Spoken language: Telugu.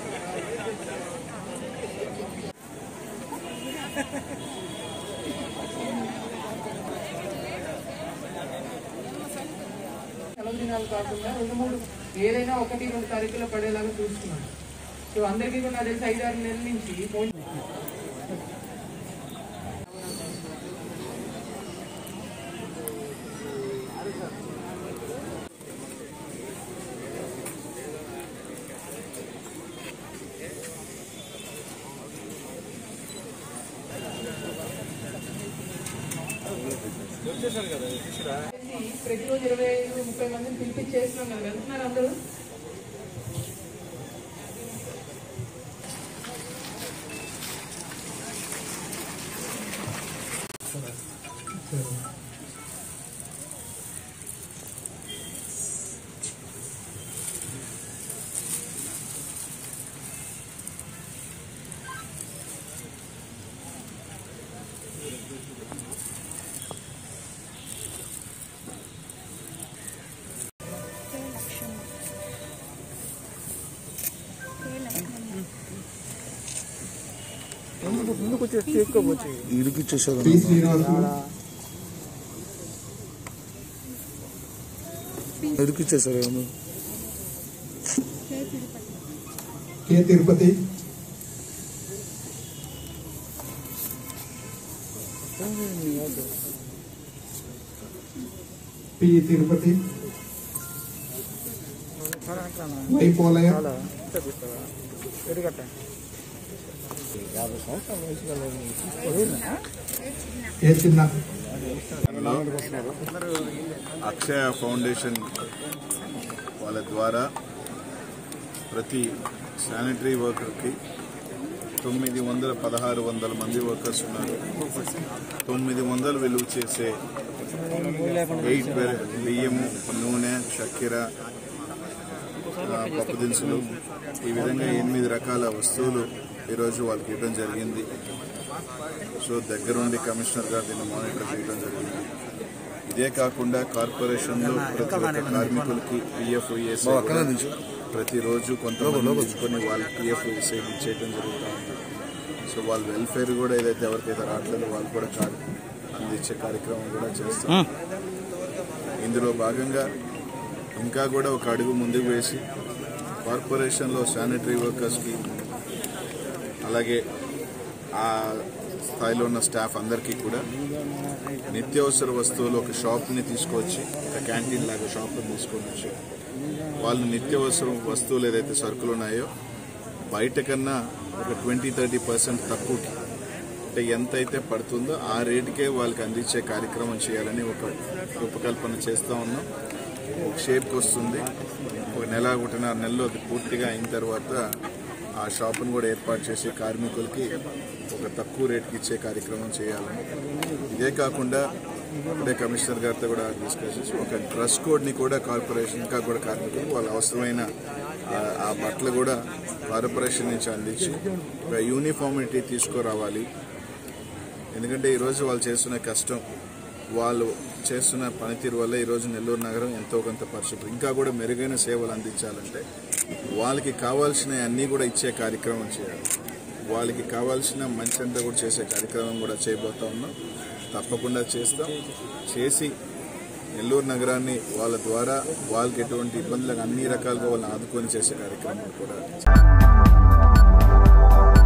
సెలవు దినాలు కాకుండా రెండు మూడు ఏదైనా ఒకటి రెండు తారీఖులో పడేలాగా చూస్తున్నాం సో అందరికీ కూడా నాకు తెలిసి ఐదారు నెలల నుంచి ఫోన్ ప్రతిరోజు ఇరవై ఐదు ముప్పై మందిని పిలిపించేస్తున్నాం కదా వెళ్తున్నారు అందరూ ఇరికిచ్చేసారు పి శ్రీనివాసులు ఇరికిచ్చేసారు ఏమో K Tirupati P Tirupati Y Polaiah ఏ చిన్న అక్షయ ఫౌండేషన్ వాళ్ళ ద్వారా ప్రతి శానిటరీ వర్కర్కి తొమ్మిది వందల పదహారు వందల మంది వర్కర్స్ ఉన్నారు తొమ్మిది వందలు విలువ చేసే ఎయిట్ బియ్యము నూనె చక్కెర ఆ, పప్పు దినుసులు ఈ విధంగా ఎనిమిది రకాల వస్తువులు ఈరోజు వాళ్ళకి ఇవ్వడం జరిగింది సో దగ్గరుండి కమిషనర్ గారు దీన్ని మానిటర్ చేయడం జరిగింది ఇదే కాకుండా కార్పొరేషన్లో ప్రతి ఒక్క కార్మికులకి పిఎఫ్ ప్రతిరోజు కొంతమంది ఇచ్చుకొని వాళ్ళకి పిఎఫ్ ఇచ్చేయడం జరుగుతూ ఉంది సో వాళ్ళ వెల్ఫేర్ కూడా ఏదైతే ఎవరికైతే రావట్లేదు వాళ్ళు కూడా కార్డు అందించే కార్యక్రమం కూడా చేస్తాం ఇందులో భాగంగా ఇంకా కూడా ఒక అడుగు ముందుకు వేసి కార్పొరేషన్లో శానిటరీ వర్కర్స్కి అలాగే ఆ స్థాయిలో ఉన్న స్టాఫ్ అందరికీ కూడా నిత్యావసర వస్తువులు ఒక షాప్ని తీసుకొచ్చి ఒక క్యాంటీన్ లాగా షాప్ని తీసుకొని వచ్చి వాళ్ళు నిత్యావసర వస్తువులు ఏదైతే సరుకులు ఉన్నాయో బయట కన్నా ఒక ట్వంటీ థర్టీ పర్సెంట్ తక్కువకి అంటే ఎంత అయితే పడుతుందో ఆ రేటుకే వాళ్ళకి అందించే కార్యక్రమం చేయాలని ఒక రూపకల్పన చేస్తూ ఉన్నాం ఒక షేప్కి వస్తుంది ఒక నెల ఒకటిన్నర నెలలో అది పూర్తిగా అయిన తర్వాత ఆ షాపును కూడా ఏర్పాటు చేసి కార్మికులకి ఒక తక్కువ రేటుకి ఇచ్చే కార్యక్రమం చేయాలని ఇదే కాకుండా ఇప్పుడే కమిషనర్ గారితో కూడా డిస్కస్ చేసి ఒక డ్రెస్ కోడ్ని కూడా కార్పొరేషన్ ఇంకా కూడా కార్మికులకు వాళ్ళ అవసరమైన ఆ- ఆ బట్టలు కూడా కార్పొరేషన్ నుంచి అందించి ఒక యూనిఫార్మిటీ తీసుకురావాలి ఎందుకంటే ఈరోజు వాళ్ళు చేస్తున్న కష్టం వాళ్ళు చేస్తున్న పనితీరు వల్ల ఈరోజు నెల్లూరు నగరం ఎంతో కొంత పరిశుభ్రం ఇంకా కూడా మెరుగైన సేవలు అందించాలంటే వాళ్ళకి కావాల్సిన అన్నీ కూడా ఇచ్చే కార్యక్రమం చేయాలి వాళ్ళకి కావాల్సిన మంచి అంతా కూడా చేసే కార్యక్రమం కూడా చేయబోతా ఉన్నాం తప్పకుండా చేస్తాం చేసి నెల్లూరు నగరాన్ని వాళ్ళ ద్వారా వాళ్ళకి ఎటువంటి ఇబ్బందులకు అన్ని రకాలుగా వాళ్ళని ఆదుకొని చేసే కార్యక్రమం కూడా